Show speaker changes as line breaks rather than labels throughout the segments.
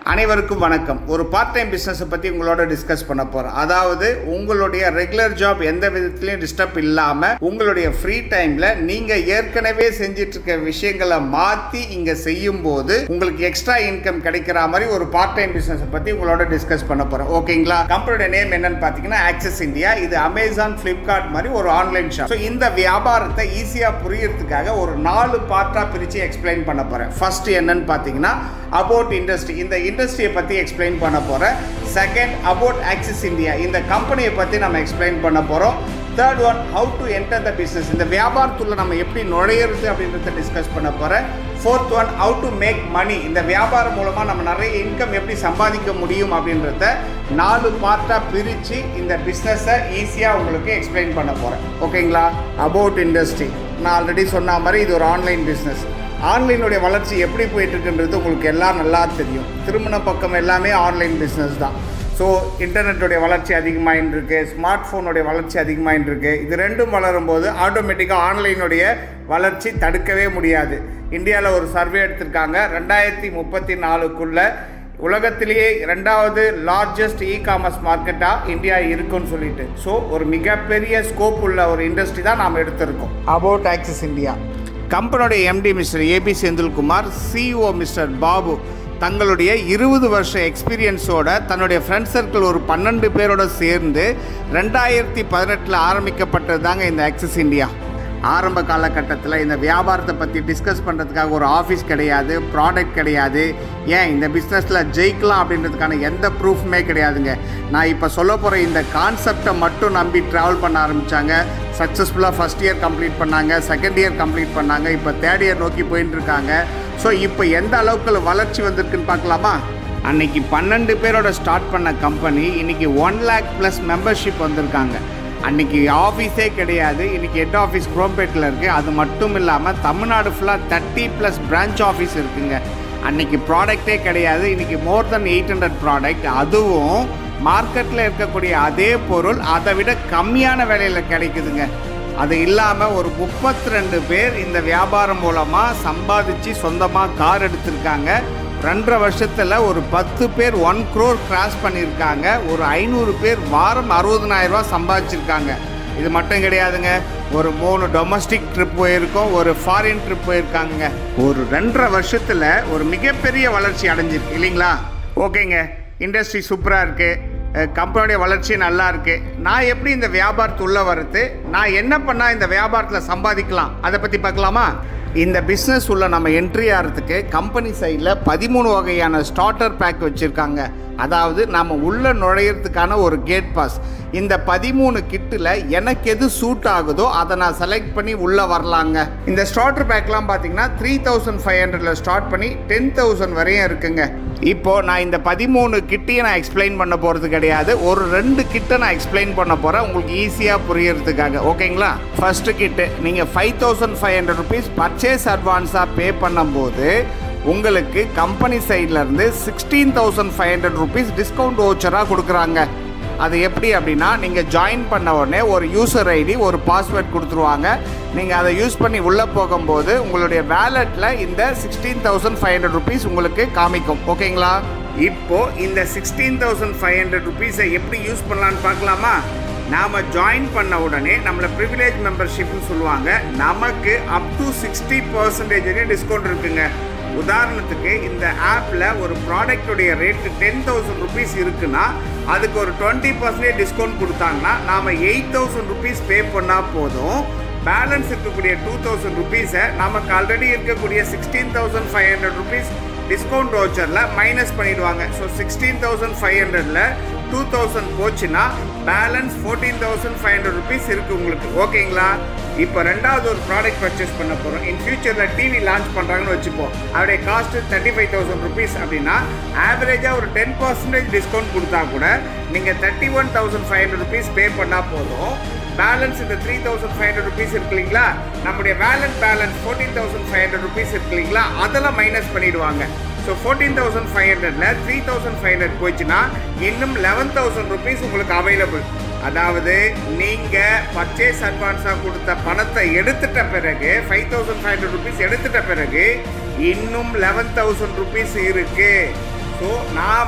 அனைவருக்கும் வணக்கம் ஒரு பார்ட் டைம் பிஸ்னஸை பற்றி உங்களோட டிஸ்கஸ் பண்ண போகிறோம் அதாவது உங்களுடைய ரெகுலர் ஜாப் எந்த விதத்துலையும் டிஸ்டர்ப் இல்லாமல் உங்களுடைய ஃப்ரீ டைமில் நீங்கள் ஏற்கனவே செஞ்சிட்டு இருக்க விஷயங்களை மாற்றி இங்கே செய்யும் போது உங்களுக்கு எக்ஸ்ட்ரா இன்கம் கிடைக்கிற மாதிரி ஒரு பார்ட் டைம் பிஸ்னஸை பற்றி உங்களோட டிஸ்கஸ் பண்ண போகிறோம் ஓகேங்களா கம்பெனியோட நேம் என்னன்னு பார்த்தீங்கன்னா ஆக்சஸ் இந்தியா இது அமேசான் ஃப்ளிப்கார்ட் மாதிரி ஒரு ஆன்லைன் ஷாப் ஸோ இந்த வியாபாரத்தை ஈஸியாக புரியறதுக்காக ஒரு நாலு பார்ட்டாக பிரித்து எக்ஸ்பிளைன் பண்ண போகிறேன் ஃபர்ஸ்ட் என்னன்னு பார்த்தீங்கன்னா அபவுட் இண்டஸ்ட்ரி இந்த இண்டஸ்ட்ரியை பற்றி எக்ஸ்பிளைன் பண்ண போகிறேன் செகண்ட் அபவுட் ஆக்சிஸ் இந்தியா இந்த கம்பெனியை பற்றி நம்ம எக்ஸ்பிளைன் பண்ண போகிறோம் third one how to enter the business இந்த வியாபாரத்துள்ள நம்ம எப்படி நுழையிறது அப்படின்றத டிஸ்கஸ் பண்ண போகிறேன் fourth one how to make money இந்த வியாபாரம் மூலமாக நம்ம நிறைய இன்கம் எப்படி சம்பாதிக்க முடியும் அப்படின்றத நாலு பார்ட்டாக பிரித்து இந்த பிஸ்னஸை ஈஸியாக உங்களுக்கு எக்ஸ்பிளைன் பண்ண போகிறேன் ஓகேங்களா அபவுட் இண்டஸ்ட்ரி நான் ஆல்ரெடி சொன்ன மாதிரி இது ஒரு ஆன்லைன் பிஸ்னஸ் ஆன்லைனுடைய வளர்ச்சி எப்படி போயிட்டு இருக்குன்றது உங்களுக்கு எல்லாம் நல்லா தெரியும் திருமண பக்கம் எல்லாமே ஆன்லைன் பிஸ்னஸ் தான் ஸோ இன்டர்நெட்டுடைய வளர்ச்சி அதிகமாகிட்டு இருக்கு ஸ்மார்ட் ஃபோனுடைய வளர்ச்சி அதிகமாகிட்டு இருக்கு இது ரெண்டும் வளரும் போது ஆட்டோமேட்டிக்காக ஆன்லைனுடைய வளர்ச்சி தடுக்கவே முடியாது இந்தியாவில் ஒரு சர்வே எடுத்திருக்காங்க ரெண்டாயிரத்தி முப்பத்தி நாலுக்குள்ள உலகத்திலேயே ரெண்டாவது லார்ஜஸ்ட் இ காமர்ஸ் மார்க்கெட்டாக இந்தியா இருக்குன்னு சொல்லிட்டு ஸோ ஒரு மிகப்பெரிய ஸ்கோப் உள்ள ஒரு இண்டஸ்ட்ரி தான் நாம் எடுத்திருக்கோம் அபவுட் ஆக்சிஸ் இந்தியா கம்பெனியோடைய MD mister AB Senthilkumar CEO mister Babu தங்களுடைய இருபது வருஷ எக்ஸ்பீரியன்ஸோட தன்னுடைய ஃப்ரெண்ட் சர்க்கிள் ஒரு பன்னெண்டு பேரோட சேர்ந்து ரெண்டாயிரத்தி பதினெட்டில் ஆரம்பிக்கப்பட்டது தாங்க இந்த ஆக்சிஸ் இந்தியா ஆரம்ப காலகட்டத்தில் இந்த வியாபாரத்தை பற்றி டிஸ்கஸ் பண்ணுறதுக்காக ஒரு ஆஃபீஸ் கிடையாது ப்ராடக்ட் கிடையாது ஏன் இந்த பிஸ்னஸில் ஜெயிக்கலாம் அப்படின்றதுக்கான எந்த ப்ரூஃப்மே கிடையாதுங்க நான் இப்போ சொல்ல போகிற இந்த கான்செப்டை மட்டும் நம்பி ட்ராவல் பண்ண ஆரம்பித்தாங்க சக்ஸஸ்ஃபுல்லாக ஃபஸ்ட் இயர் கம்ப்ளீட் பண்ணாங்க செகண்ட் இயர் கம்ப்ளீட் பண்ணாங்க இப்போ தேர்ட் இயர் நோக்கி போயிட்டு இருக்காங்க ஸோ இப்போ எந்த அளவுக்கு வளர்ச்சி வந்திருக்குன்னு பார்க்கலாமா அன்னைக்கு பன்னெண்டு பேரோட ஸ்டார்ட் பண்ண கம்பெனி இன்னைக்கு ஒன் லேக் ப்ளஸ் மெம்பர்ஷிப் வந்திருக்காங்க அன்னைக்கு ஆஃபீஸே கிடையாது இன்னைக்கு ஹெட் ஆஃபீஸ் குரோம்பேட்டில் இருக்குது அது மட்டும் இல்லாமல் தமிழ்நாடு ஃபுல்லாக தேர்ட்டி ப்ளஸ் பிரான்ச் ஆஃபீஸ் இருக்குங்க அன்னைக்கு ப்ராடக்டே கிடையாது இன்னைக்கு more then eight hundred product அதுவும் மார்க்கெட்டில் இருக்கக்கூடிய அதே பொருள் அதை விட கம்மியான விலையில் கிடைக்குதுங்க அது இல்லாமல் ஒரு முப்பத்தி ரெண்டு பேர் இந்த வியாபாரம் மூலமாக சம்பாதிச்சு சொந்தமாக கார் எடுத்திருக்காங்க ரெண்டரை வருஷத்தில் ஒரு பத்து பேர் ஒன் க்ரோர் கிராஸ் பண்ணியிருக்காங்க ஒரு ஐநூறு பேர் வாரம் அறுபதனாயிரம் ரூபாய் சம்பாதிச்சிருக்காங்க இது மட்டும் கிடையாதுங்க ஒரு மூணு டொமஸ்டிக் ட்ரிப் போயிருக்கோம் ஒரு ஃபாரின் ட்ரிப் போயிருக்காங்க ஒரு ரெண்டரை வருஷத்தில் ஒரு மிகப்பெரிய வளர்ச்சி அடைஞ்சிருக்கு இல்லைங்களா ஓகேங்க இண்டஸ்ட்ரி சூப்பராக இருக்குது கம்பெனியோடைய வளர்ச்சி நல்லா இருக்கு நான் எப்படி இந்த வியாபாரத்து உள்ள வர்றது நான் என்ன பண்ணால் இந்த வியாபாரத்தில் சம்பாதிக்கலாம் அதை பற்றி பார்க்கலாமா இந்த பிஸ்னஸ் உள்ள நம்ம என்ட்ரி ஆகிறதுக்கு கம்பெனி சைடில் பதிமூணு வகையான ஸ்டார்டர் பேக் வச்சுருக்காங்க அதாவது நம்ம உள்ளே நுழையிறதுக்கான ஒரு கேட் பாஸ் இந்த பதிமூணு கிட்டில் எனக்கு எது சூட் ஆகுதோ அதை நான் செலக்ட் பண்ணி உள்ளே வரலாங்க இந்த ஸ்டார்டர் பேக்லாம் பார்த்தீங்கன்னா த்ரீ தௌசண்ட் ஃபைவ் ஹண்ட்ரடில் ஸ்டார்ட் பண்ணி டென் தௌசண்ட் வரையும் இருக்குங்க இப்போ நான் இந்த பதிமூணு கிட்டையும் நான் எக்ஸ்பிளைன் பண்ண போகிறது கிடையாது ஒரு ரெண்டு கிட்ட நான் எக்ஸ்பிளைன் பண்ண போகிறேன் உங்களுக்கு ஈஸியாக புரியறதுக்காக ஓகேங்களா ஃபர்ஸ்ட் கிட்டு நீங்கள் five thousand five hundred rupees purchase அட்வான்ஸாக பே பண்ணும்போது உங்களுக்கு கம்பெனி சைட்லேருந்து sixteen thousand five hundred rupees discount ஓச்சராக கொடுக்குறாங்க அது எப்படி அப்படின்னா நீங்கள் ஜாயின் பண்ண உடனே ஒரு யூசர் ஐடி ஒரு பாஸ்வேர்ட் கொடுத்துருவாங்க நீங்கள் அதை யூஸ் பண்ணி உள்ளே போகும்போது உங்களுடைய வேலெட்டில் இந்த sixteen thousand five hundred rupees உங்களுக்கு காமிக்கும் ஓகேங்களா இப்போ இந்த சிக்ஸ்டீன் தௌசண்ட் ஃபைவ் ஹண்ட்ரட் ருபீஸை எப்படி யூஸ் பண்ணலான்னு பார்க்கலாமா நாம் ஜாயின் பண்ண உடனே நம்மளை ப்ரிவிலேஜ் மெம்பர்ஷிப்னு சொல்லுவாங்க நமக்கு அப் டு சிக்ஸ்டி பர்சன்டேஜ் வரையும் டிஸ்கவுண்ட் இருக்குங்க உதாரணத்துக்கு இந்த ஆப்பில் ஒரு ப்ராடக்டுடைய ரேட்டு டென் தௌசண்ட் ருபீஸ் இருக்குன்னா அதுக்கு ஒரு டுவெண்ட்டி பர்சன்டேஜ் டிஸ்கவுண்ட் கொடுத்தாங்கன்னா நாம் எயிட் தௌசண்ட் ருபீஸ் பே பண்ணால் போதும் பேலன்ஸ் இருக்கக்கூடிய டூ தௌசண்ட் ருபீஸை நமக்கு ஆல்ரெடி இருக்கக்கூடிய sixteen thousand five hundred rupees discount வவுச்சரில் மைனஸ் பண்ணிடுவாங்க ஸோ சிக்ஸ்டீன் தௌசண்ட் ஃபைவ் ஹண்ட்ரடில் டூ தௌசண்ட் போச்சுன்னா balance fourteen thousand five hundred rupees இருக்குது உங்களுக்கு ஓகேங்களா இப்போ ரெண்டாவது ஒரு ப்ராடக்ட் பர்ச்சேஸ் பண்ண போகிறோம் இன் ஃபியூச்சரில் டிவி லான்ச் பண்ணுறாங்கன்னு வச்சுப்போம் அதோடைய cost thirty five thousand rupees அப்படின்னா ஆவரேஜாக ஒரு டென் பர்சன்டேஜ் டிஸ்கவுண்ட் கொடுத்தா கூட நீங்கள் thirty one thousand five hundred rupees pay பண்ணால் போதும் பேலன்ஸ் இந்த three thousand five hundred rupees இருக்கு இல்லைங்களா நம்முடைய balance balance fourteen thousand five hundred rupees இருக்கு இல்லைங்களா அதெல்லாம் மைனஸ் பண்ணிடுவாங்க ஸோ ஃபோர்டீன் தௌசண்ட் ஃபைவ் ஹண்ட்ரட்ல த்ரீ தௌசண்ட் ஃபைவ் ஹண்ட்ரட் போச்சுன்னா இன்னும் லெவன் தௌசண்ட் ருபீஸ் உங்களுக்கு அவைலபிள் அதாவது நீங்கள் பர்ச்சேஸ் அட்வான்ஸாக கொடுத்த பணத்தை எடுத்துட்ட பிறகு five thousand five hundred rupees எடுத்துட்ட பிறகு இன்னும் லெவன் தௌசண்ட் ருபீஸ் இருக்குது ஸோ நான்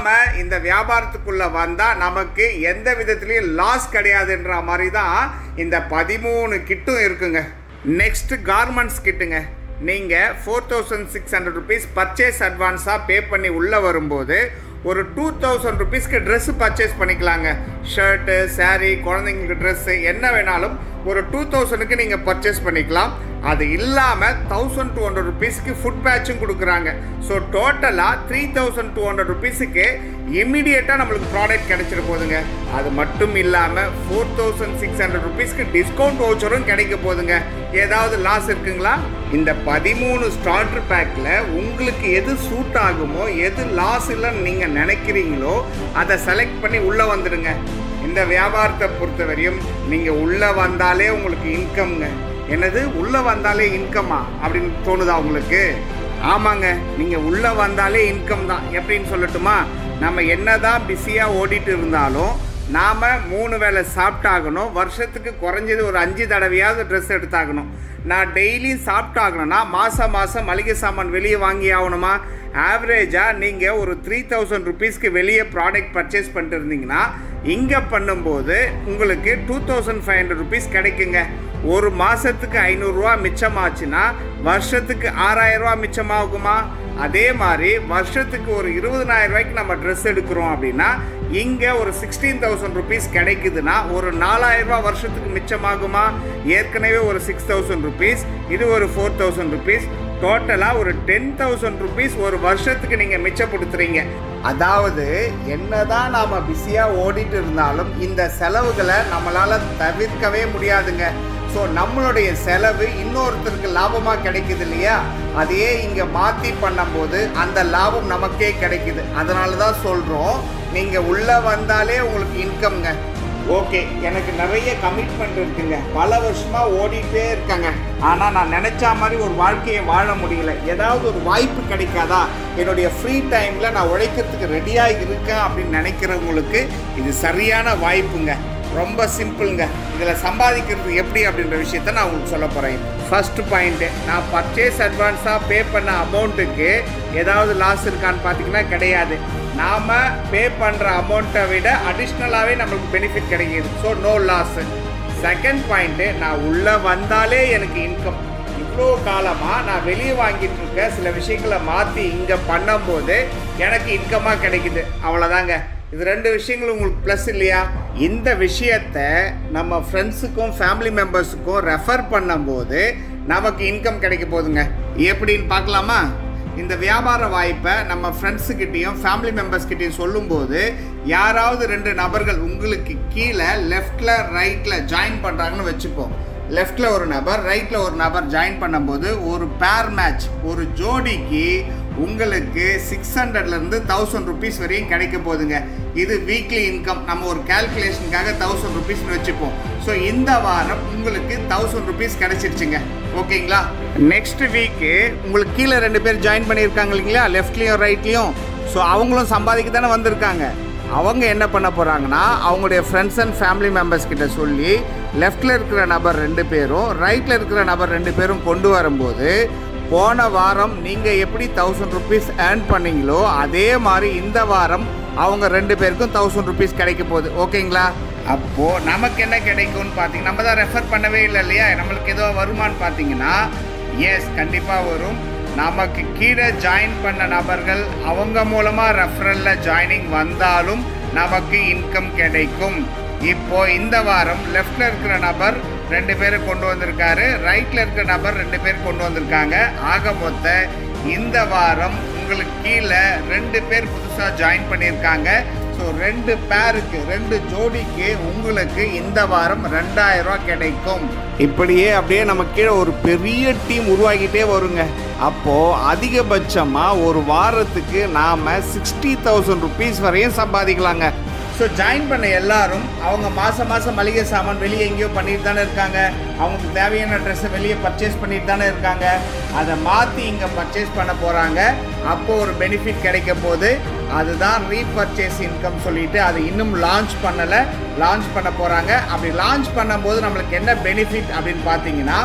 இல்லாமல் இந்த வியாபாரத்துக்குள்ளே வந்தால் நமக்கு எந்த விதத்துலேயும் லாஸ் கிடையாதுன்ற மாதிரி தான் இந்த பதிமூணு கிட்டும் இருக்குங்க நெக்ஸ்ட் கார்மெண்ட்ஸ் கிட்டுங்க நீங்கள் four thousand six hundred rupees purchase அட்வான்ஸாக பே பண்ணி உள்ளே வரும்போது ஒரு டூ தௌசண்ட் ருபீஸ்க்கு ட்ரெஸ்ஸு பர்ச்சேஸ் பண்ணிக்கலாங்க ஷர்ட்டு saree குழந்தைங்களுக்கு ட்ரெஸ்ஸு என்ன வேணாலும் ஒரு டூ தௌசண்ட்க்கு நீங்கள் பர்ச்சேஸ் பண்ணிக்கலாம் அது இல்லாமல் தௌசண்ட் டூ ஹண்ட்ரட் ருபீஸ்க்கு ஃபுட் பேட்சும் கொடுக்குறாங்க ஸோ டோட்டலாக த்ரீ தௌசண்ட் டூ ஹண்ட்ரட் ருபீஸுக்கு இம்மிடியேட்டாக நம்மளுக்கு ப்ராடக்ட் கிடைச்சிட போகுதுங்க அது மட்டும் இல்லாமல் ஃபோர் தௌசண்ட் சிக்ஸ் ஹண்ட்ரட் ருபீஸ்க்கு டிஸ்கவுண்ட் வவுச்சரும் கிடைக்க போகுதுங்க ஏதாவது லாஸ் இருக்குங்களா இந்த பதிமூணு ஸ்டார்டர் பேக்கில் உங்களுக்கு எது சூட் ஆகுமோ எது லாஸ் இல்லைன்னு நீங்கள் நினைக்கிறீங்களோ அதை செலக்ட் பண்ணி உள்ளே வந்துடுங்க இந்த வியாபாரத்தை பொறுத்தவரையும் நீங்கள் உள்ளே வந்தாலே உங்களுக்கு இன்கம்ங்க என்னது உள்ளே வந்தாலே இன்கம்மா அப்படின்னு தோணுதா உங்களுக்கு ஆமாங்க நீங்கள் உள்ளே வந்தாலே இன்கம் தான் எப்படின்னு சொல்லட்டுமா நம்ம என்னதான் பிஸியாக ஓடிட்டு இருந்தாலும் நாம் மூணு வேளை சாப்பிட்டாகணும் வருஷத்துக்கு குறைஞ்சது ஒரு அஞ்சு தடவையாவது ட்ரெஸ் எடுத்தாகணும் நான் டெய்லியும் சாப்பிட்டாகணும்னா மாதம் மாதம் மளிகை சாமான் வெளியே வாங்கி ஆகணுமா ஆவரேஜாக நீங்கள் ஒரு த்ரீ தௌசண்ட் ருபீஸ்க்கு வெளியே ப்ராடக்ட் பர்ச்சேஸ் பண்ணிட்டு இருந்தீங்கன்னா இங்கே பண்ணும்போது உங்களுக்கு two thousand five hundred rupees கிடைக்குங்க ஒரு மாதத்துக்கு ஐநூறுரூவா மிச்சமாச்சுன்னா வருஷத்துக்கு ஆறாயிரரூவா மிச்சமாகுமா அதே மாதிரி வருஷத்துக்கு ஒரு இருபதனாயிரம் ரூபாய்க்கு நம்ம ட்ரெஸ் எடுக்கிறோம் அப்படின்னா இங்கே ஒரு சிக்ஸ்டீன் தௌசண்ட் ருபீஸ் கிடைக்குதுன்னா ஒரு நாலாயிரம் ரூபாய் வருஷத்துக்கு மிச்சமாகுமா ஏற்கனவே ஒரு சிக்ஸ் தௌசண்ட் ருபீஸ் இது ஒரு ஃபோர் தௌசண்ட் ருபீஸ் டோட்டலாக ஒரு டென் தௌசண்ட் ருபீஸ் ஒரு வருஷத்துக்கு நீங்கள் மிச்சப்படுத்துறீங்க அதாவது என்னதான் நாம் பிஸியாக ஓடிட்டு இருந்தாலும் இந்த செலவுகளை நம்மளால் தவிர்க்கவே முடியாதுங்க ஸோ நம்மளுடைய செலவு இன்னொருத்தருக்கு லாபமாக கிடைக்குது இல்லையா அதையே இங்கே மாற்றி பண்ணும்போது அந்த லாபம் நமக்கே கிடைக்குது அதனால தான் சொல்கிறோம் நீங்கள் உள்ளே வந்தாலே உங்களுக்கு இன்கம்ங்க ஓகே எனக்கு நிறைய கமிட்மெண்ட் இருக்குங்க பல வருஷமாக ஓடிட்டே இருக்காங்க ஆனால் நான் நினச்ச மாதிரி ஒரு வாழ்க்கையை வாழ முடியல ஏதாவது ஒரு வாய்ப்பு கிடைக்காதா என்னுடைய ஃப்ரீ டைமில் நான் உழைக்கிறதுக்கு ரெடியாக இருக்கேன் அப்படின்னு நினைக்கிறவங்களுக்கு இது சரியான வாய்ப்புங்க ரொம்ப சிம்பிளுங்க இதில் சம்பாதிக்கிறது எப்படி அப்படின்ற விஷயத்த நான் உங்களுக்கு சொல்ல போகிறேன் ஃபர்ஸ்ட் பாயிண்ட்டு நான் பர்ச்சேஸ் அட்வான்ஸாக பே பண்ண அமௌண்ட்டுக்கு ஏதாவது லாஸ் இருக்கான்னு பார்த்தீங்கன்னா கிடையாது நாம் பே பண்ணுற அமௌண்ட்டை விட அடிஷ்னலாகவே நம்மளுக்கு பெனிஃபிட் கிடைக்கிது so no loss second point நான் உள்ளே வந்தாலே எனக்கு இன்கம் இவ்வளோ காலமாக நான் வெளியே வாங்கிட்டு இருக்க சில விஷயங்களை மாற்றி இங்கே பண்ணும்போது எனக்கு இன்கமாக கிடைக்குது அவ்வளோதாங்க இது ரெண்டு விஷயங்கள் உங்களுக்கு ப்ளஸ் இல்லையா இந்த விஷயத்தை நம்ம ஃப்ரெண்ட்ஸுக்கும் ஃபேமிலி மெம்பர்ஸுக்கும் ரெஃபர் பண்ணும்போது நமக்கு இன்கம் கிடைக்க போகுதுங்க எப்படின்னு பார்க்கலாமா இந்த வியாபார வாய்ப்பை நம்ம ஃப்ரெண்ட்ஸுக்கிட்டேயும் ஃபேமிலி மெம்பர்ஸ்கிட்டையும் சொல்லும்போது யாராவது ரெண்டு நபர்கள் உங்களுக்கு கீழே லெஃப்டில் ரைட்டில் ஜாயின் பண்ணுறாங்கன்னு வச்சுப்போம் லெஃப்டில் ஒரு நபர் ரைட்டில் ஒரு நபர் ஜாயின் பண்ணும்போது ஒரு பேர் மேட்ச் ஒரு ஜோடிக்கு உங்களுக்கு சிக்ஸ் ஹண்ட்ரட்லேருந்து தௌசண்ட் ருபீஸ் வரையும் கிடைக்க போகுதுங்க இது வீக்லி இன்கம் நம்ம ஒரு கேல்குலேஷனுக்காக தௌசண்ட் ருபீஸ்னு வச்சுப்போம் ஸோ இந்த வாரம் உங்களுக்கு தௌசண்ட் ருபீஸ் கிடைச்சிருச்சுங்க ஓகேங்களா நெக்ஸ்ட் வீக்கு உங்களுக்கு கீழே ரெண்டு பேர் ஜாயின் பண்ணியிருக்காங்க இல்லைங்களா லெஃப்ட்லேயும் ரைட்லேயும் ஸோ அவங்களும் சம்பாதிக்க தானே வந்திருக்காங்க அவங்க என்ன பண்ண போகிறாங்கன்னா அவங்களுடைய ஃப்ரெண்ட்ஸ் அண்ட் ஃபேமிலி மெம்பர்ஸ் கிட்ட சொல்லி லெஃப்டில் இருக்கிற நபர் ரெண்டு பேரும் ரைட்டில் இருக்கிற நபர் ரெண்டு பேரும் கொண்டு வரும்போது போன வாரம் நீங்கள் எப்படி தௌசண்ட் ருபீஸ் ஏர்ன் பண்ணீங்களோ அதே மாதிரி இந்த வாரம் அவங்க ரெண்டு பேருக்கும் தௌசண்ட் ருபீஸ் கிடைக்க போகுது ஓகேங்களா அப்போது நமக்கு என்ன கிடைக்கும்னு பார்த்தீங்க நம்ம தான் ரெஃபர் பண்ணவே இல்லை இல்லையா நம்மளுக்கு ஏதோ வருமானு பார்த்தீங்கன்னா எஸ் கண்டிப்பாக வரும் நமக்கு கீழே ஜாயின் பண்ண நபர்கள் அவங்க மூலமாக ரெஃபரலில் ஜாயினிங் வந்தாலும் நமக்கு இன்கம் கிடைக்கும் இப்போ இந்த வாரம் லெஃப்டில் இருக்கிற நபர் ரெண்டு பேரை கொண்டு வந்திருக்காரு ரைட்டில் இருக்கிற நபர் ரெண்டு பேர் கொண்டு வந்திருக்காங்க ஆக மொத்த இந்த வாரம் உங்களுக்கு கீழே ரெண்டு பேர் புதுசாக ஜாயின் பண்ணியிருக்காங்க ஸோ ரெண்டு பேருக்கு ரெண்டு ஜோடிக்கு உங்களுக்கு இந்த வாரம் ரெண்டாயிரம் ரூபாய் கிடைக்கும் இப்படியே அப்படியே நம்ம கீழே ஒரு பெரிய டீம் உருவாகிட்டே வருங்க அப்போ அதிகபட்சமா ஒரு வாரத்துக்கு நாம சிக்ஸ்டி தௌசண்ட் ருபீஸ் வரையும் சம்பாதிக்கலாங்க ஸோ ஜாயின் பண்ண எல்லாரும் அவங்க மாதம் மாதம் மளிகை சாமான் வெளியே எங்கேயோ பண்ணிட்டு தானே இருக்காங்க அவங்களுக்கு தேவையான ட்ரெஸ்ஸை வெளியே பர்ச்சேஸ் பண்ணிட்டு தானே இருக்காங்க அதை மாற்றி இங்கே பர்ச்சேஸ் பண்ண போகிறாங்க அப்போ ஒரு பெனிஃபிட் கிடைக்க போது அதுதான் ரீபர்ச்சேஸ் இன்கம் சொல்லிட்டு அது இன்னும் லான்ச் பண்ணலை லான்ச் பண்ண போகிறாங்க அப்படி லான்ச் பண்ணும்போது நம்மளுக்கு என்ன பெனிஃபிட் அப்படின்னு பார்த்தீங்கன்னா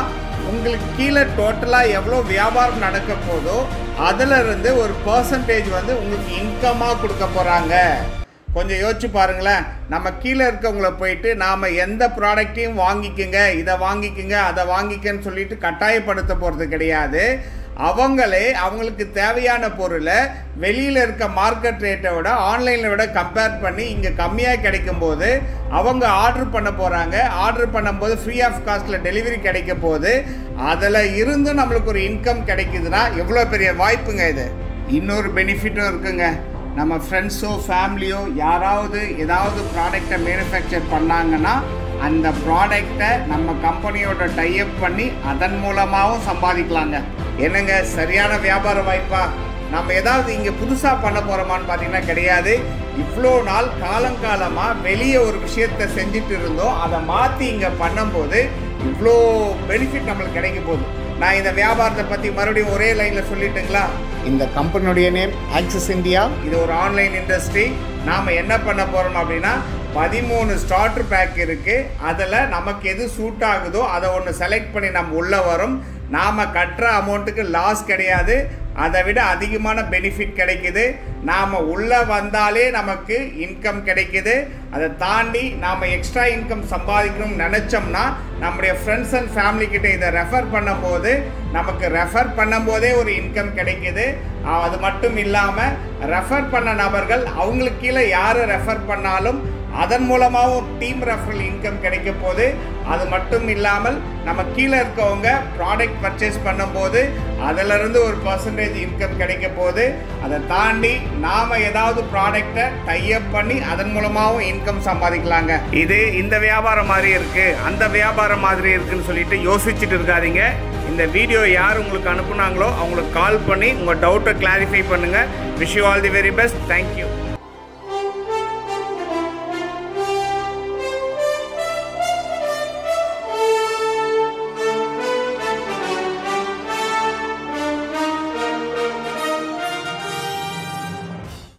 உங்களுக்கு கீழே டோட்டலாக எவ்வளோ வியாபாரம் நடக்க போதோ அதுல இருந்து ஒரு பர்சன்டேஜ் வந்து உங்களுக்கு இன்கமாக கொடுக்க போகிறாங்க கொஞ்சம் யோசிச்சு பாருங்களேன் நம்ம கீழே இருக்கவங்கள போயிட்டு நாம் எந்த ப்ராடக்ட்டையும் வாங்கிக்கங்க இதை வாங்கிக்கங்க அதை வாங்கிக்கன்னு சொல்லிட்டு கட்டாயப்படுத்த போகிறது கிடையாது அவங்களே அவங்களுக்கு தேவையான பொருளை வெளியில் இருக்க மார்க்கெட் ரேட்டை விட ஆன்லைனில் விட கம்பேர் பண்ணி இங்கே கம்மியாக கிடைக்கும் போது அவங்க ஆர்டர் பண்ண போகிறாங்க ஆர்டர் பண்ணும்போது ஃப்ரீ ஆஃப் காஸ்ட்டில் டெலிவரி கிடைக்க போது அதில் இருந்து நம்மளுக்கு ஒரு இன்கம் கிடைக்குதுன்னா எவ்வளோ பெரிய வாய்ப்புங்க இது இன்னொரு பெனிஃபிட்டும் இருக்குங்க நம்ம ஃப்ரெண்ட்ஸோ ஃபேமிலியோ யாராவது ஏதாவது ப்ராடக்டை மேனுஃபேக்சர் பண்ணாங்கன்னா அந்த ப்ராடக்டை நம்ம கம்பெனியோட டைப் பண்ணி அதன் மூலமாகவும் சம்பாதிக்கலாங்க என்னங்க சரியான வியாபார வாய்ப்பா நம்ம ஏதாவது இங்கே புதுசாக பண்ண போகிறோமான்னு பார்த்தீங்கன்னா கிடையாது இவ்வளோ நாள் காலங்காலமாக வெளியே ஒரு விஷயத்தை செஞ்சுட்டு இருந்தோம் அதை மாற்றி இங்கே பண்ணும்போது இவ்வளோ பெனிஃபிட் நம்மளுக்கு கிடைக்க போகுது நான் இந்த வியாபாரத்தை பற்றி மறுபடியும் ஒரே லைனில் சொல்லிட்டுங்களா இந்த கம்பெனியுடைய நேம் ஆக்சிஸ் இந்தியா இது ஒரு ஆன்லைன் இண்டஸ்ட்ரி நாம் என்ன பண்ண போகிறோம் அப்படின்னா பதிமூணு ஸ்டார்டர் பேக் இருக்குது அதில் நமக்கு எது சூட் ஆகுதோ அதை ஒன்று செலக்ட் பண்ணி நம்ம உள்ளே வரும் நாம் கட்டுற அமௌண்ட்டுக்கு லாஸ் கிடையாது அதை விட அதிகமான பெனிஃபிட் கிடைக்குது நாம் உள்ளே வந்தாலே நமக்கு இன்கம் கிடைக்குது அதை தாண்டி நாம் எக்ஸ்ட்ரா இன்கம் சம்பாதிக்கணும்னு நினச்சோம்னா நம்முடைய ஃப்ரெண்ட்ஸ் அண்ட் ஃபேமிலி கிட்ட இதை ரெஃபர் பண்ணும்போது நமக்கு ரெஃபர் பண்ணும்போதே ஒரு இன்கம் கிடைக்குது அஹ் அது மட்டும் இல்லாமல் ரெஃபர் பண்ண நபர்கள் அவங்களுக்கு கீழே யாரை ரெஃபர் பண்ணாலும் அதன் மூலமாகவும் டீம் ரெஃபரல் இன்கம் கிடைக்க போது அது மட்டும் இல்லாமல் நம்ம கீழே இருக்கவங்க ப்ராடக்ட் பர்ச்சேஸ் பண்ணும்போது அதிலிருந்து ஒரு பர்சன்டேஜ் இன்கம் கிடைக்க போது அதை தாண்டி நாம் ஏதாவது ப்ராடக்டை டைப் பண்ணி அதன் மூலமாகவும் இன்கம் சம்பாதிக்கலாங்க இது இந்த வியாபாரம் மாதிரி இருக்கு அந்த வியாபாரம் மாதிரி இருக்குன்னு சொல்லிட்டு யோசிச்சுட்டு இருக்காதீங்க இந்த வீடியோ யார் உங்களுக்கு அனுப்புனாங்களோ அவங்களுக்கு கால் பண்ணி உங்கள் டவுட்டை கிளாரிஃபை பண்ணுங்கள் wish you all the very best thank you